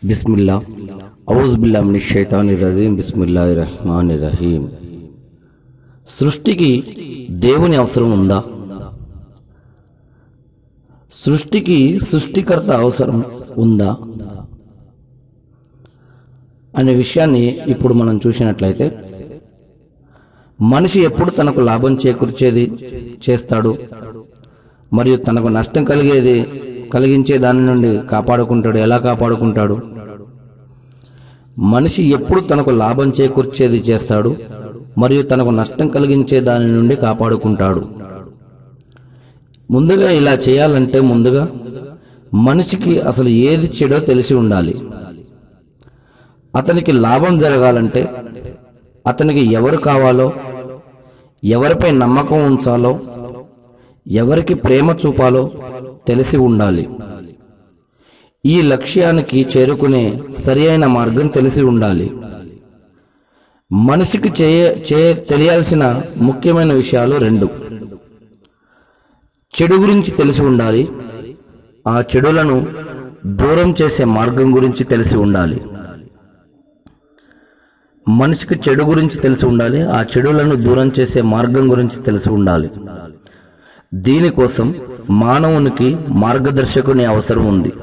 బిస్మిల్లా ఔజ్ బిల్లా మిని షైతాని రజీం బిస్మిల్లా రహమాన్ రహీం సృష్టికి దేవుని అవసరం ఉందా సృష్టికి సృష్టికర్త అవసరం ఉందా అనే విషయాన్ని ఇప్పుడు మనం చూసినట్లయితే మనిషి ఎప్పుడు తనకు లాభం చేకూర్చేది చేస్తాడు మరియు తనకు నష్టం కలిగేది కలిగించే దాని నుండి కాపాడుకుంటాడు ఎలా కాపాడుకుంటాడు మనిషి ఎప్పుడు తనకు లాభం చేకూర్చేది చేస్తాడు మరియు తనకు నష్టం కలిగించే దాని నుండి కాపాడుకుంటాడు ముందుగా ఇలా చేయాలంటే ముందుగా మనిషికి అసలు ఏది చెడో తెలిసి ఉండాలి అతనికి లాభం జరగాలంటే అతనికి ఎవరు కావాలో ఎవరిపై నమ్మకం ఉంచాలో ఎవరికి ప్రేమ చూపాలో తెలిసి ఉండాలి ఈ లక్ష్యానికి చేరుకునే సరి అయిన మార్గం తెలిసి ఉండాలి మనిషికి చేయ చేయ తెలియాల్సిన ముఖ్యమైన విషయాలు రెండు చెడు గురించి తెలిసి ఉండాలి ఆ చెడులను దూరం చేసే మార్గం గురించి తెలిసి ఉండాలి మనిషికి చెడు గురించి తెలిసి ఉండాలి ఆ చెడులను దూరం చేసే మార్గం గురించి తెలిసి ఉండాలి దీనికోసం మానవునికి మార్గదర్శకుని అవసరం ఉంది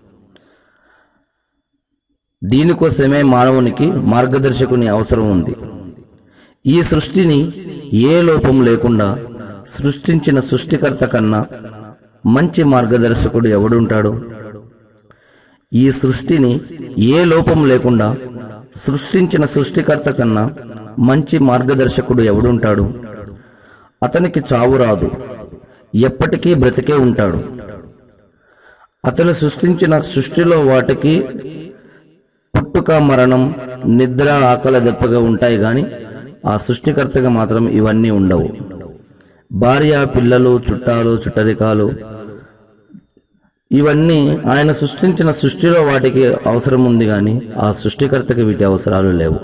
దీనికోసమే మానవునికి మార్గదర్శకుని అవసరం ఉంది ఈ సృష్టిని ఏ లోపం లేకుండా సృష్టించిన సృష్టికర్త కన్నా మంచి మార్గదర్శకుడు ఎవడుంటాడు ఈ సృష్టిని ఏ లోపం లేకుండా సృష్టించిన సృష్టికర్త కన్నా మంచి మార్గదర్శకుడు ఎవడుంటాడు అతనికి చావు రాదు ఎప్పటికీ బ్రతికే ఉంటాడు అతను సృష్టించిన సృష్టిలో వాటికి పుట్టుక మరణం నిద్ర ఆకలి దెప్పగా ఉంటాయి గాని ఆ సృష్టికర్తగా మాత్రం ఇవన్నీ ఉండవు భార్య పిల్లలు చుట్టాలు చుట్టరికాలు ఇవన్నీ ఆయన సృష్టించిన సృష్టిలో వాటికి అవసరం ఉంది కానీ ఆ సృష్టికర్తకి వీటి అవసరాలు లేవు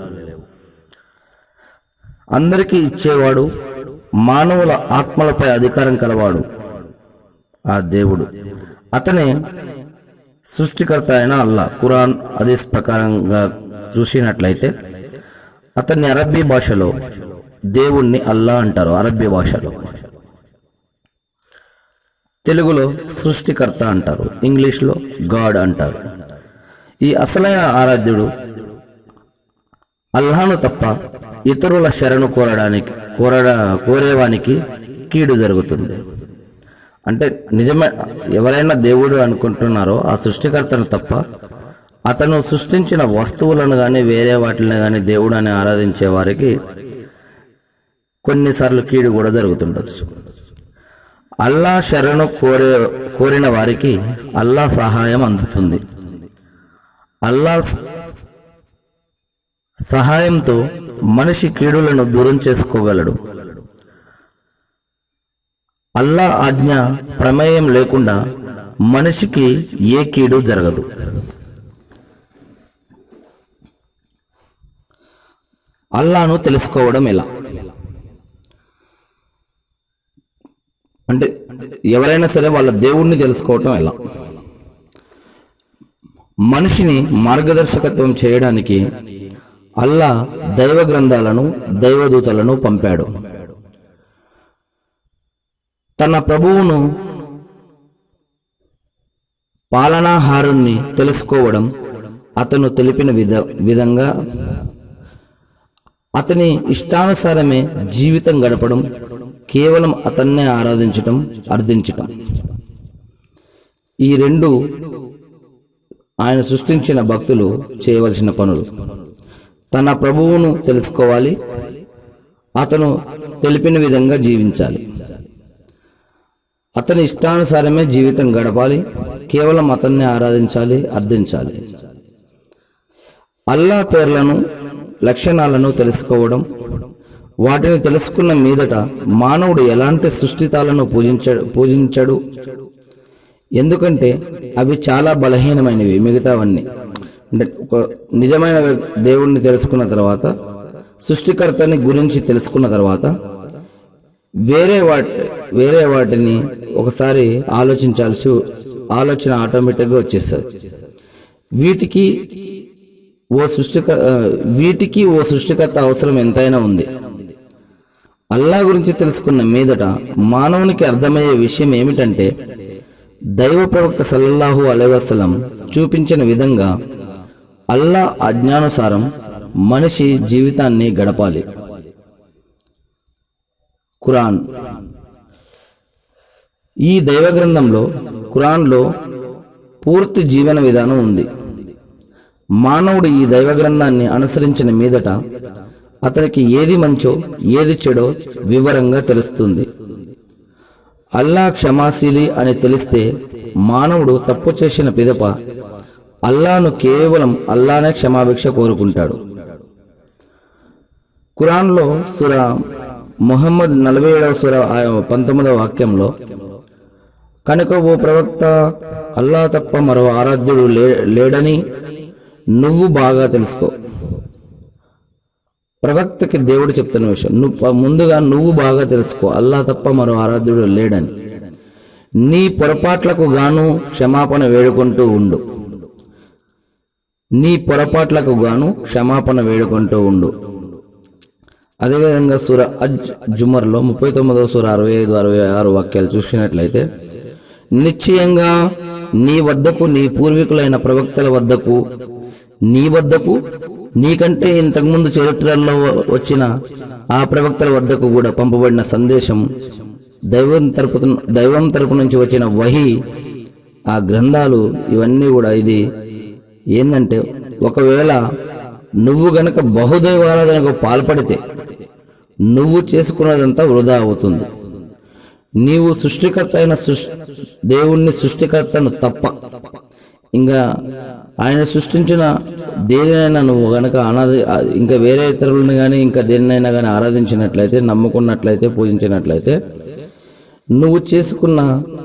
అందరికీ ఇచ్చేవాడు మానవుల ఆత్మలపై అధికారం కలవాడు ఆ దేవుడు అతనే సృష్టికర్త అయిన అల్లా ఖురాన్ హదీస్ ప్రకారంగా చూసినట్లయితే అతన్ని అరబ్బీ భాషలో దేవుణ్ణి అల్లా అంటారు అరబ్బీ భాషలో తెలుగులో సృష్టికర్త అంటారు ఇంగ్లీష్లో గాడ్ అంటారు ఈ అసలైన ఆరాధ్యుడు అల్లాను తప్ప ఇతరుల శరణు కోరడానికి కోరడ కోరేవానికి కీడు జరుగుతుంది అంటే నిజమే ఎవరైనా దేవుడు అనుకుంటున్నారో ఆ సృష్టికర్తను తప్ప అతను సృష్టించిన వస్తువులను కానీ వేరే వాటిని కానీ దేవుడు అని ఆరాధించే వారికి కొన్నిసార్లు కీడు కూడా జరుగుతుండొచ్చు అల్లా శరణు కోరే కోరిన వారికి అల్లా సహాయం అందుతుంది అల్లా సహాయంతో మనిషి కీడులను దూరం చేసుకోగలడు అల్లా ఆజ్ఞ ప్రమేయం లేకుండా మనిషికి ఏ కీడు జరగదు అల్లాను తెలుసుకోవడం ఎలా అంటే ఎవరైనా సరే వాళ్ళ దేవుణ్ణి తెలుసుకోవటం ఎలా మనిషిని మార్గదర్శకత్వం చేయడానికి అల్లా దైవ గ్రంథాలను దైవదూతలను పంపాడు తన ప్రభువును పాలనాహారుణ్ణి తెలుసుకోవడం అతను తెలిపిన విధ విధంగా అతని ఇష్టానుసారమే జీవితం గడపడం కేవలం అతన్నే ఆరాధించటం అర్థించటం ఈ రెండు ఆయన సృష్టించిన భక్తులు చేయవలసిన పనులు తన ప్రభువును తెలుసుకోవాలి అతను తెలిపిన విధంగా జీవించాలి అతని ఇష్టానుసారమే జీవితం గడపాలి కేవలం అతన్ని ఆరాధించాలి అర్థించాలి అల్లా పేర్లను లక్షణాలను తెలుసుకోవడం వాటిని తెలుసుకున్న మీదట మానవుడు ఎలాంటి సృష్టితాలను పూజించ పూజించడు ఎందుకంటే అవి చాలా బలహీనమైనవి మిగతావన్నీ అంటే ఒక నిజమైన దేవుణ్ణి తెలుసుకున్న తర్వాత సృష్టికర్తని గురించి తెలుసుకున్న తర్వాత వేరే వాటి వేరే వాటిని ఒకసారి ఆలోచించాల్సి ఆలోచన ఆటోమేటిక్గా వచ్చేస్తుంది వీటికి ఓ సృష్టిక ఆ, వీటికి ఓ సృష్టికర్త అవసరం ఎంతైనా ఉంది అల్లా గురించి తెలుసుకున్న మీదట మానవునికి అర్థమయ్యే విషయం ఏమిటంటే దైవ ప్రవక్త సల్లల్లాహు అలైవసలం చూపించిన విధంగా అల్లా అజ్ఞానుసారం మనిషి జీవితాన్ని గడపాలి ఖురాన్ ఈ దైవ గ్రంథంలో ఖురాన్లో పూర్తి జీవన విధానం ఉంది మానవుడు ఈ దైవ గ్రంథాన్ని అనుసరించిన మీదట అతనికి ఏది మంచో ఏది చెడో వివరంగా తెలుస్తుంది అల్లా క్షమాశీలి అని తెలిస్తే మానవుడు తప్పు చేసిన పిదప అల్లాను కేవలం అల్లానే క్షమాభిక్ష కోరుకుంటాడు ఖురాన్లో సుర ముహమ్మద్ నలభై ఏడవ సుర ఆ పంతొమ్మిదవ వాక్యంలో కనుక ఓ ప్రవక్త అల్లా తప్ప మరో ఆరాధ్యుడు లే- లేడని నువ్వు బాగా తెలుసుకో ప్రవక్తకి దేవుడు చెప్తున్న విషయం నువ్వు ప- ముందుగా నువ్వు బాగా తెలుసుకో అల్లా తప్ప మరో ఆరాధ్యుడు లేడని నీ పొరపాట్లకు గాను క్షమాపణ వేడుకుంటూ ఉండు నీ పొరపాట్లకు గాను క్షమాపణ వేడుకుంటూ ఉండు అదేవిధంగా సుర అజ్ జుమర్లో ముప్పై తొమ్మిదవ సుర అరవై ఐదు అరవై ఆరు వాక్యాలు చూసినట్లయితే నిశ్చయంగా నీ వద్దకు నీ పూర్వీకులైన ప్రవక్తల వద్దకు నీ వద్దకు నీకంటే ఇంతకుముందు చరిత్రల్లో వచ్చిన ఆ ప్రవక్తల వద్దకు కూడా పంపబడిన సందేశం దైవం తరపు దైవం తరపు నుంచి వచ్చిన వహి ఆ గ్రంథాలు ఇవన్నీ కూడా ఇది ఏంటంటే ఒకవేళ నువ్వు గనక బహుదైవారాధనకు పాల్పడితే నువ్వు చేసుకున్నదంతా వృధా అవుతుంది నీవు సృష్టికర్త అయిన సృష్- దేవుణ్ణి సృష్టికర్తను తప్ప ఇంకా ఆయన సృష్టించిన దేనినైనా నువ్వు గనక అనాది ఇంకా వేరే ఇతరులను కానీ ఇంకా దేనినైనా కానీ ఆరాధించినట్లయితే నమ్ముకున్నట్లయితే పూజించినట్లయితే నువ్వు చేసుకున్న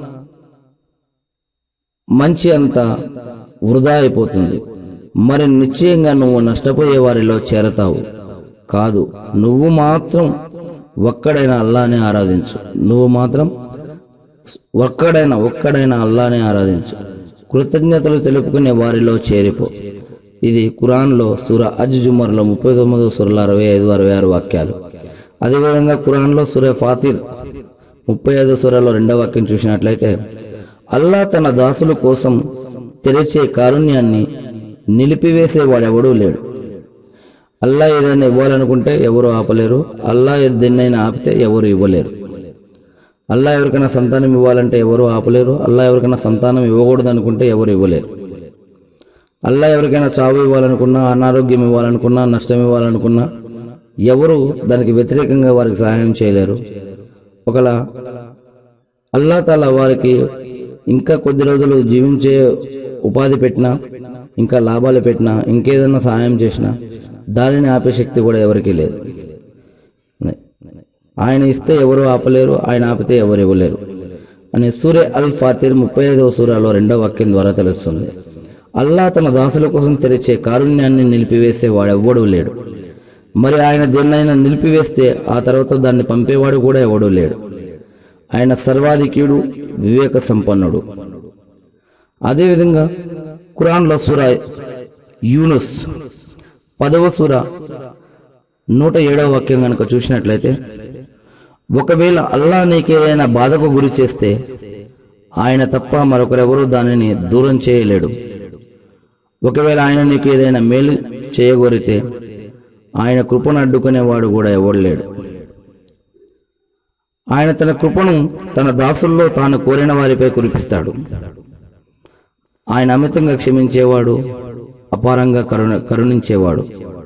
మంచి అంతా వృధా అయిపోతుంది మరి నిశ్చయంగా నువ్వు నష్టపోయే వారిలో చేరతావు కాదు నువ్వు మాత్రం ఒక్కడైన అల్లానే ఆరాధించు నువ్వు మాత్రం ఒక్కడైన ఒక్కడైన అల్లానే ఆరాధించు కృతజ్ఞతలు తెలుపుకునే వారిలో చేరిపో ఇది ఖురాన్లో సుర అజ్ జుమర్లో ముప్పై తొమ్మిదో సురల అరవై ఐదు అరవై ఆరు వాక్యాలు అదేవిధంగా ఖురాన్లో సుర ఫాతిర్ ముప్పై ఐదో సురలో రెండవ వాక్యం చూసినట్లయితే అల్లా తన దాసుల కోసం తెరిచే కారుణ్యాన్ని నిలిపివేసేవాడెవడూ లేడు అల్లా ఏదైనా ఇవ్వాలనుకుంటే ఎవరు ఆపలేరు అల్లా దేన్నైనా ఆపితే ఎవరు ఇవ్వలేరు అల్లా ఎవరికైనా సంతానం ఇవ్వాలంటే ఎవరు ఆపలేరు అల్లా ఎవరికైనా సంతానం ఇవ్వకూడదు అనుకుంటే ఎవరు ఇవ్వలేరు అల్లా ఎవరికైనా చావు ఇవ్వాలనుకున్నా అనారోగ్యం ఇవ్వాలనుకున్నా నష్టం ఇవ్వాలనుకున్నా ఎవరు దానికి వ్యతిరేకంగా వారికి సహాయం చేయలేరు ఒకలా అల్లా తాలా వారికి ఇంకా కొద్ది రోజులు జీవించే ఉపాధి పెట్టినా ఇంకా లాభాలు పెట్టినా ఇంకేదన్నా సహాయం చేసినా దానిని ఆపే శక్తి కూడా ఎవరికీ లేదు ఆయన ఇస్తే ఎవరు ఆపలేరు ఆయన ఆపితే ఎవరు ఇవ్వలేరు అని సూర్య అల్ ఫాతిర్ ముప్పై ఐదవ సూరాలో రెండవ వాక్యం ద్వారా తెలుస్తుంది అల్లా తన దాసుల కోసం తెరిచే కారుణ్యాన్ని నిలిపివేసే వాడెవ్వడూ లేడు మరి ఆయన దేన్నైనా నిలిపివేస్తే ఆ తర్వాత దాన్ని పంపేవాడు కూడా ఎవడూ లేడు ఆయన సర్వాధిక్యుడు వివేక సంపన్నుడు అదేవిధంగా ఖురాన్లో సూర యూనుస్ పదవ సూర నూట ఏడవ వాక్యం కనుక చూసినట్లయితే ఒకవేళ అల్లా నీకేదైనా బాధకు గురి చేస్తే ఆయన తప్ప మరొకరెవరూ దానిని దూరం చేయలేడు ఒకవేళ ఆయన నీకు ఏదైనా మేలు చేయగోరితే ఆయన కృపను అడ్డుకునేవాడు కూడా ఎవడు లేడు ఆయన తన కృపను తన దాసుల్లో తాను కోరిన వారిపై కురిపిస్తాడు ఆయన అమితంగా క్షమించేవాడు అపారంగా కరుణ కరుణించేవాడు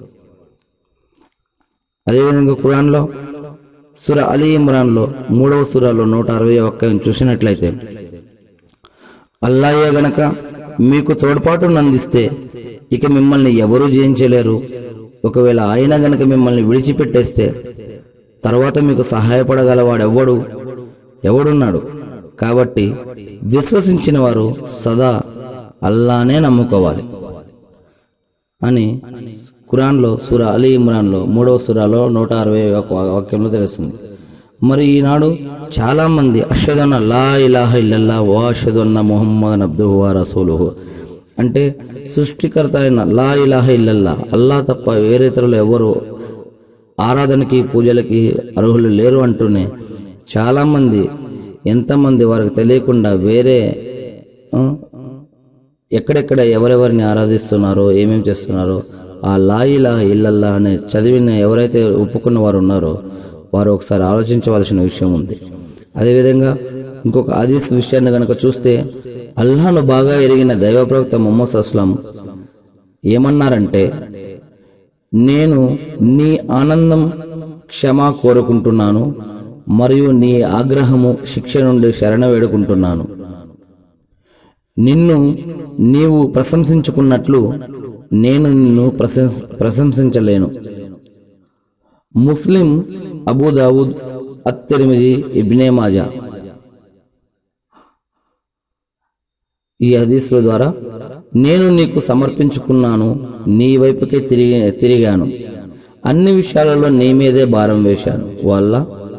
అదేవిధంగా ఖురాన్లో సుర అలీ ఇమ్రాన్లో మూడవ సురాలో నూట అరవై ఒక్క చూసినట్లయితే అల్లాయే గనక మీకు తోడ్పాటును అందిస్తే ఇక మిమ్మల్ని ఎవరూ జయించలేరు ఒకవేళ ఆయన గనక మిమ్మల్ని విడిచిపెట్టేస్తే తర్వాత మీకు సహాయపడగలవాడెవ్వడు ఎవడున్నాడు కాబట్టి విశ్వసించిన వారు సదా అల్లానే నమ్ముకోవాలి అని ఖురాన్లో సుర అలీ ఇమ్రాన్లో మూడవ సురాలో నూట అరవై ఒక వాక్యంలో తెలుస్తుంది మరి ఈనాడు చాలా మంది అషదన్న లా ఇలాహ ఇల్లల్లా వా అషదన్న మొహమ్మద్ అబ్దుహు వా రసూలుహు అంటే సృష్టికర్త అయిన లా ఇలాహ ఇల్లల్లా అల్లా తప్ప వేరే ఇతరులు ఎవరు ఆరాధనకి పూజలకి అర్హులు లేరు అంటూనే చాలామంది ఎంతమంది వారికి తెలియకుండా వేరే ఆ, ఎక్కడెక్కడ ఎవరెవరిని ఆరాధిస్తున్నారో ఏమేమి చేస్తున్నారో ఆ లా ఇలాహ ఇల్లల్లా అనే చదివిన ఎవరైతే ఒప్పుకున్న వారు ఉన్నారో వారు ఒకసారి ఆలోచించవలసిన విషయం ఉంది అదేవిధంగా ఇంకొక ఆదీస్ విషయాన్ని గనక చూస్తే అల్లాను బాగా ఎరిగిన దైవ ప్రవక్త మొహమ్మద్ అస్లాం ఏమన్నారంటే నేను నీ ఆనందం క్షమ కోరుకుంటున్నాను మరియు నీ ఆగ్రహము శిక్ష నుండి శరణ వేడుకుంటున్నాను నిన్ను నీవు ప్రశంసించుకున్నట్లు నేను నిన్ను ప్రశంస ప్రశంసించలేను ముస్లిం అబూదావుద్ అత్తెరిమిది ఇబ్నే మాజా ఈ హదీసుల ద్వారా నేను నీకు సమర్పించుకున్నాను నీ వైపుకే తిరిగి తిరిగాను అన్ని విషయాలలో నీ మీదే భారం వేశాను వల్ల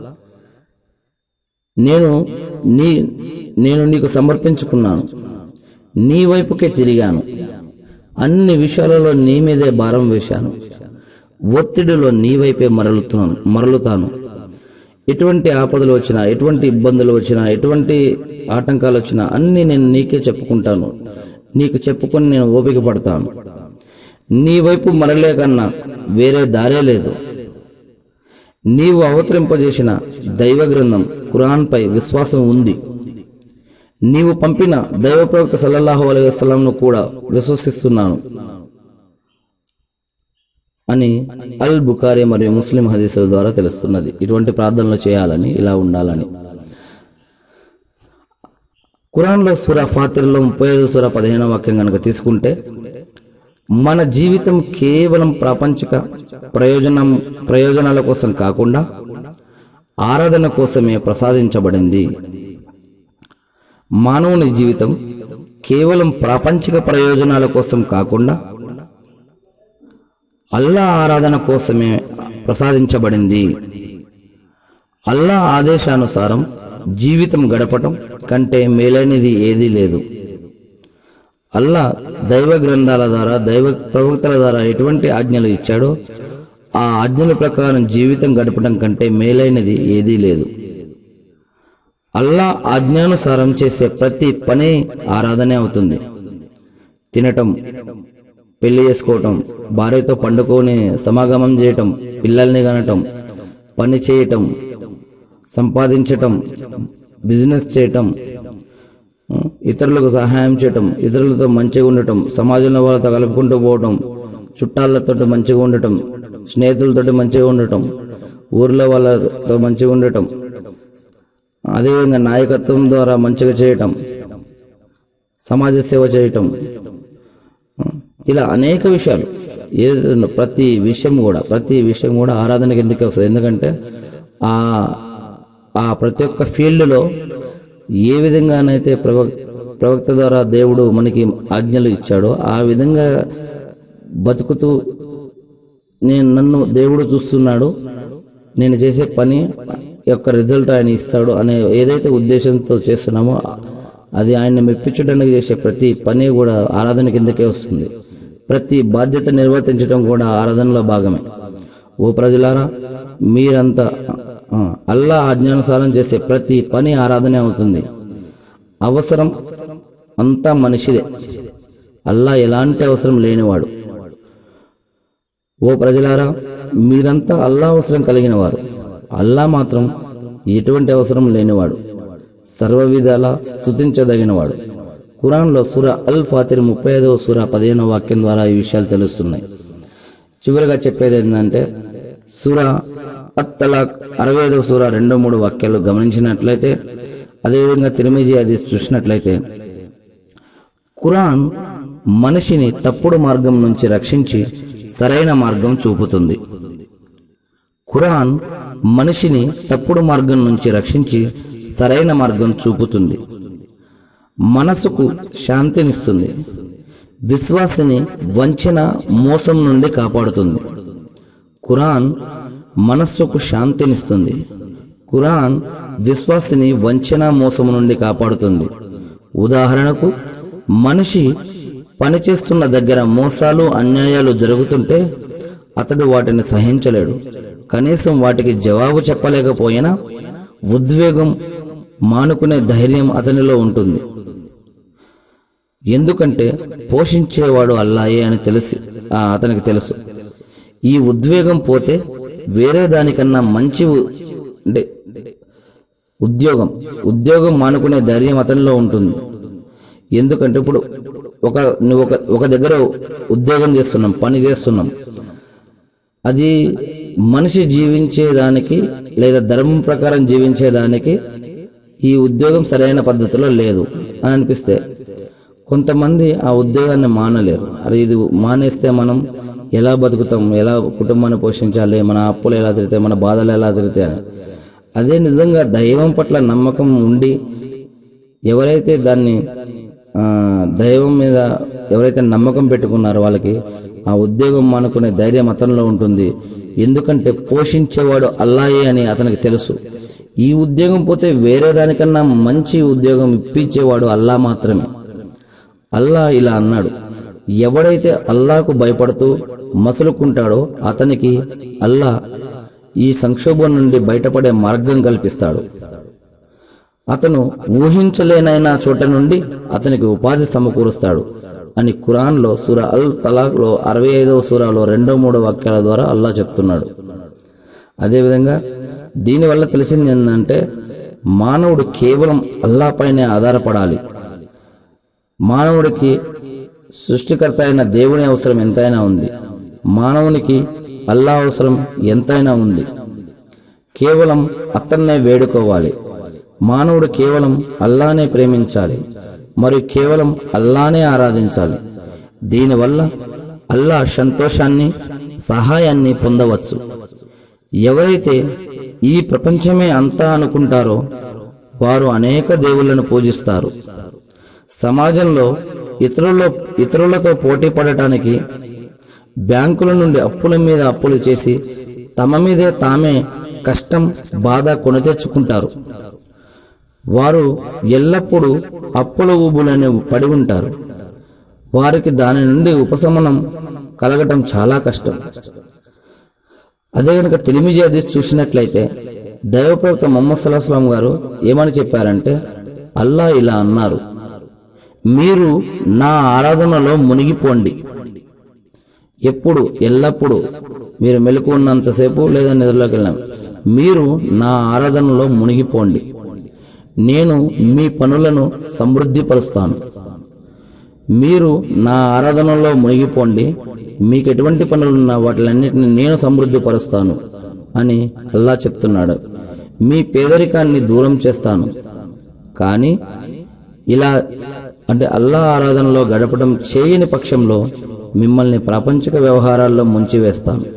నేను నీ నేను నీకు సమర్పించుకున్నాను నీ వైపుకే తిరిగాను అన్ని విషయాలలో నీ మీదే భారం వేశాను ఒత్తిడిలో నీ వైపే మరలుతున్నాను మరలుతాను ఎటువంటి ఆపదలు వచ్చినా ఎటువంటి ఇబ్బందులు వచ్చినా ఎటువంటి ఆటంకాలు వచ్చినా అన్ని నేను నీకే చెప్పుకుంటాను నీకు చెప్పుకొని నేను ఓపిక పడతాను నీ వైపు మరలే కన్నా వేరే దారే లేదు నీవు అవతరింపజేసిన దైవ గ్రంథం ఖురాన్పై విశ్వాసం ఉంది నీవు పంపిన దైవ ప్రవక్త సల్లల్లాహు అలైహి వసల్లంను కూడా విశ్వసిస్తున్నాను అని అల్ బుఖారి మరియు ముస్లిం హదీసుల ద్వారా తెలుస్తున్నది ఇటువంటి ప్రార్థనలు చేయాలని ఇలా ఉండాలని ఖురాన్లో సూర ఫాతిర్లో ముప్పై ఐదు సూర పదిహేనో వాక్యం కనుక తీసుకుంటే మన జీవితం కేవలం ప్రాపంచిక ప్రయోజనం ప్రయోజనాల కోసం కాకుండా ఆరాధన కోసమే ప్రసాదించబడింది మానవుని జీవితం కేవలం ప్రాపంచిక ప్రయోజనాల కోసం కాకుండా అల్లా ఆరాధన కోసమే ప్రసాదించబడింది అల్లా ఆదేశానుసారం జీవితం గడపటం కంటే మేలైనది ఏదీ లేదు అల్లా దైవ గ్రంథాల ద్వారా దైవ ప్రవక్తల ద్వారా ఎటువంటి ఆజ్ఞలు ఇచ్చాడో ఆ ఆజ్ఞల ప్రకారం జీవితం గడపడం కంటే మేలైనది ఏదీ లేదు అల్లా ఆజ్ఞానుసారం చేసే ప్రతి పని ఆరాధనే అవుతుంది తినటం పెళ్లి చేసుకోవటం భార్యతో పండుకొని సమాగమం చేయటం పిల్లల్ని కనటం పని చేయటం సంపాదించటం బిజినెస్ చేయటం ఉం, ఇతరులకు సహాయం చేయటం ఇతరులతో మంచిగా ఉండటం సమాజంలో వాళ్ళతో కలుపుకుంటూ పోవటం చుట్టాలతో మంచిగా ఉండటం స్నేహితులతో మంచిగా ఉండటం ఊర్లో వాళ్ళతో మంచిగా ఉండటం అదేవిధంగా నాయకత్వం ద్వారా మంచిగా చేయటం సమాజ సేవ చేయటం ఇలా అనేక విషయాలు ఏదైనా ప్రతి విషయం కూడా ప్రతి విషయం కూడా ఆరాధనకి ఎందుకు వస్తుంది ఎందుకంటే ఆ ఆ ప్రతి ఒక్క ఫీల్డ్లో ఏ విధంగానైతే ప్రవక్ ప్రవక్త ద్వారా దేవుడు మనకి ఆజ్ఞలు ఇచ్చాడో ఆ విధంగా బతుకుతూ నేను నన్ను దేవుడు చూస్తున్నాడు నేను చేసే పని యొక్క రిజల్ట్ ఆయన ఇస్తాడు అనే ఏదైతే ఉద్దేశంతో చేస్తున్నామో అది ఆయన్ని మెప్పించడానికి చేసే ప్రతి పని కూడా ఆరాధన కిందకే వస్తుంది ప్రతి బాధ్యత నిర్వర్తించడం కూడా ఆరాధనలో భాగమే ఓ ప్రజలారా మీరంతా ఆ, అల్లా ఆజ్ఞానుసారం చేసే ప్రతి పని ఆరాధనే అవుతుంది అవసరం అంతా మనిషిదే అల్లా ఎలాంటి అవసరం లేనివాడు ఓ ప్రజలారా మీరంతా అల్లా అవసరం కలిగిన వారు అల్లా మాత్రం ఎటువంటి అవసరం లేనివాడు సర్వ విధాల స్తుతించదగినవాడు ఖురాన్లో సుర అల్ ఫాతిర్ ముప్పై ఐదవ సుర పదిహేనవ వాక్యం ద్వారా ఈ విషయాలు తెలుస్తున్నాయి చివరిగా చెప్పేది ఏంటంటే సుర అత్తలాక్ అరవై ఐదవ సూర రెండు మూడు వాక్యాలు గమనించినట్లయితే అదేవిధంగా తిరుమిజీ అది చూసినట్లయితే ఖురాన్ మనిషిని తప్పుడు మార్గం నుంచి రక్షించి సరైన మార్గం చూపుతుంది ఖురాన్ మనిషిని తప్పుడు మార్గం నుంచి రక్షించి సరైన మార్గం చూపుతుంది మనసుకు శాంతినిస్తుంది విశ్వాసిని వంచన మోసం నుండి కాపాడుతుంది ఖురాన్ మనస్సుకు శాంతినిస్తుంది ఖురాన్ విశ్వాసిని వంచన మోసము నుండి కాపాడుతుంది ఉదాహరణకు మనిషి పనిచేస్తున్న దగ్గర మోసాలు అన్యాయాలు జరుగుతుంటే అతడు వాటిని సహించలేడు కనీసం వాటికి జవాబు చెప్పలేకపోయినా ఉద్వేగం మానుకునే ధైర్యం అతనిలో ఉంటుంది ఎందుకంటే పోషించేవాడు అల్లాయే అని తెలిసి ఆ, అతనికి తెలుసు ఈ ఉద్వేగం పోతే వేరే దానికన్నా మంచి ఉ- అంటే ఉద్యోగం ఉద్యోగం మానుకునే ధైర్యం అతనిలో ఉంటుంది ఎందుకంటే ఇప్పుడు ఒక నువ్వు ఒక ఒక దగ్గర ఉద్యోగం చేస్తున్నాం పని చేస్తున్నాం అది మనిషి జీవించేదానికి లేదా ధర్మం ప్రకారం జీవించేదానికి ఈ ఉద్యోగం సరైన పద్ధతిలో లేదు అని అనిపిస్తే కొంతమంది ఆ ఉద్యోగాన్ని మానలేరు అరే ఇది మానేస్తే మనం ఎలా బతుకుతాం ఎలా కుటుంబాన్ని పోషించాలి మన అప్పులు ఎలా తిరిగితే మన బాధలు ఎలా తిరుగుతాయి అని అదే నిజంగా దైవం పట్ల నమ్మకం ఉండి ఎవరైతే దాన్ని ఆ, దైవం మీద ఎవరైతే నమ్మకం పెట్టుకున్నారో వాళ్ళకి ఆ ఉద్యోగం మానుకునే ధైర్యం అతనిలో ఉంటుంది ఎందుకంటే పోషించేవాడు అల్లాయే అని అతనికి తెలుసు ఈ ఉద్యోగం పోతే వేరే దానికన్నా మంచి ఉద్యోగం ఇప్పించేవాడు అల్లా మాత్రమే అల్లా ఇలా అన్నాడు ఎవడైతే అల్లాకు భయపడుతూ మసులుకుంటాడో అతనికి అల్లా ఈ సంక్షోభం నుండి బయటపడే మార్గం కల్పిస్తాడు అతను ఊహించలేనైన చోట నుండి అతనికి ఉపాధి సమకూరుస్తాడు అని ఖురాన్లో సూర అల్ తలాక్లో అరవై ఐదవ సూరాలో రెండో మూడో వాక్యాల ద్వారా అల్లా చెప్తున్నాడు అదేవిధంగా దీనివల్ల తెలిసింది ఏంటంటే మానవుడు కేవలం అల్లాపైనే ఆధారపడాలి మానవుడికి సృష్టికర్త అయిన దేవుని అవసరం ఎంతైనా ఉంది మానవునికి అల్లా అవసరం ఎంతైనా ఉంది కేవలం అతన్నే వేడుకోవాలి మానవుడు కేవలం అల్లానే ప్రేమించాలి మరియు కేవలం అల్లానే ఆరాధించాలి దీనివల్ల అల్లా సంతోషాన్ని సహాయాన్ని పొందవచ్చు ఎవరైతే ఈ ప్రపంచమే అంతా అనుకుంటారో వారు అనేక దేవుళ్లను పూజిస్తారు సమాజంలో ఇతరుల ఇతరులతో పోటీ పడటానికి బ్యాంకుల నుండి అప్పుల మీద అప్పులు చేసి తమ మీదే తామే కష్టం బాధ కొని తెచ్చుకుంటారు వారు ఎల్లప్పుడూ అప్పుల ఊబులని పడి ఉంటారు వారికి దాని నుండి ఉపశమనం కలగటం చాలా కష్టం అదే కనుక తెలిమిజి హదీస్ చూసినట్లయితే దైవప్రవక్త మొహమ్మద్ సల్లాహం గారు ఏమని చెప్పారంటే అల్లా ఇలా అన్నారు మీరు నా ఆరాధనలో మునిగిపోండి ఎప్పుడు ఎల్లప్పుడూ మీరు మెలకు ఉన్నంతసేపు లేదా నిద్రలోకి వెళ్ళిన మీరు నా ఆరాధనలో మునిగిపోండి నేను మీ పనులను సమృద్ధిపరుస్తాను మీరు నా ఆరాధనలో మునిగిపోండి మీకు ఎటువంటి పనులున్నా వాటిలన్నిటిని నేను సమృద్ధిపరుస్తాను అని అల్లా చెప్తున్నాడు మీ పేదరికాన్ని దూరం చేస్తాను కానీ ఇలా అంటే అల్లా ఆరాధనలో గడపడం చేయని పక్షంలో మిమ్మల్ని ప్రాపంచిక వ్యవహారాల్లో ముంచివేస్తాను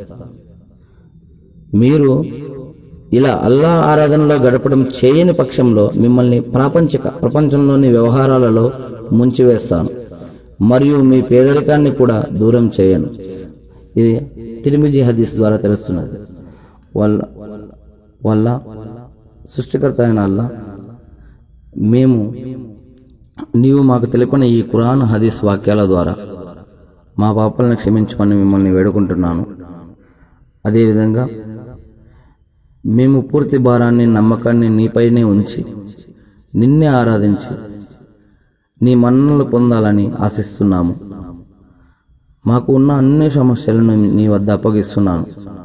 మీరు ఇలా అల్లా ఆరాధనలో గడపడం చేయని పక్షంలో మిమ్మల్ని ప్రాపంచిక ప్రపంచంలోని వ్యవహారాలలో ముంచివేస్తాను మరియు మీ పేదరికాన్ని కూడా దూరం చేయను ఇది తిరిమిజీ హదీస్ ద్వారా తెలుస్తున్నది వాళ్ళ వల్ల సృష్టికర్త అయిన అల్లా మేము నీవు మాకు తెలిపిన ఈ ఖురాన్ హదీస్ వాక్యాల ద్వారా మా పాపాలను క్షమించమని మిమ్మల్ని వేడుకుంటున్నాను అదేవిధంగా మేము పూర్తి భారాన్ని నమ్మకాన్ని నీపైనే ఉంచి నిన్నే ఆరాధించి నీ మన్ననలు పొందాలని ఆశిస్తున్నాము మాకు ఉన్న అన్ని సమస్యలను నీ వద్ద అప్పగిస్తున్నాను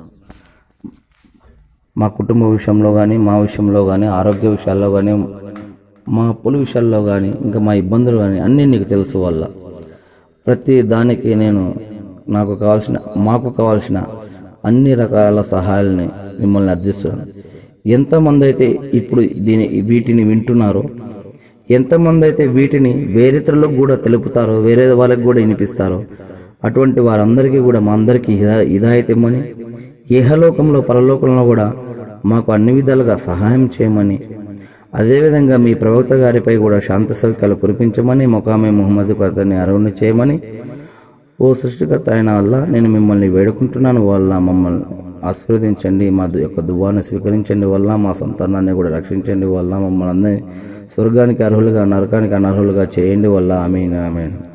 మా కుటుంబ విషయంలో కానీ మా విషయంలో కానీ ఆరోగ్య విషయాల్లో కానీ మా అప్పుల విషయాల్లో కానీ ఇంకా మా ఇబ్బందులు కానీ అన్నీ నీకు తెలుసు వల్ల ప్రతి దానికి నేను నాకు కావాల్సిన మాకు కావాల్సిన అన్ని రకాల సహాయాలని మిమ్మల్ని అర్థిస్తున్నాను ఎంతమంది అయితే ఇప్పుడు దీని వీటిని వింటున్నారో ఎంతమంది అయితే వీటిని వేరేతరులకు కూడా తెలుపుతారో వేరే వాళ్ళకి కూడా వినిపిస్తారో అటువంటి వారందరికీ కూడా మా అందరికీ హిదా హిదాయత్ ఇమ్మని ఇహలోకంలో పరలోకంలో కూడా మాకు అన్ని విధాలుగా సహాయం చేయమని అదేవిధంగా మీ ప్రవక్త గారిపై కూడా శాంత సౌఖ్యాలు కురిపించమని మొకామే ముహమ్మద్ అతన్ని అరువుని చేయమని ఓ సృష్టికర్త అయిన వల్ల నేను మిమ్మల్ని వేడుకుంటున్నాను వల్ల మమ్మల్ని ఆశీర్వదించండి మా యొక్క దువాన్ని స్వీకరించండి వల్ల మా సంతానాన్ని కూడా రక్షించండి వల్ల మమ్మల్ని అందరినీ స్వర్గానికి అర్హులుగా నరకానికి అనర్హులుగా చేయండి వల్ల ఆమె ఆమె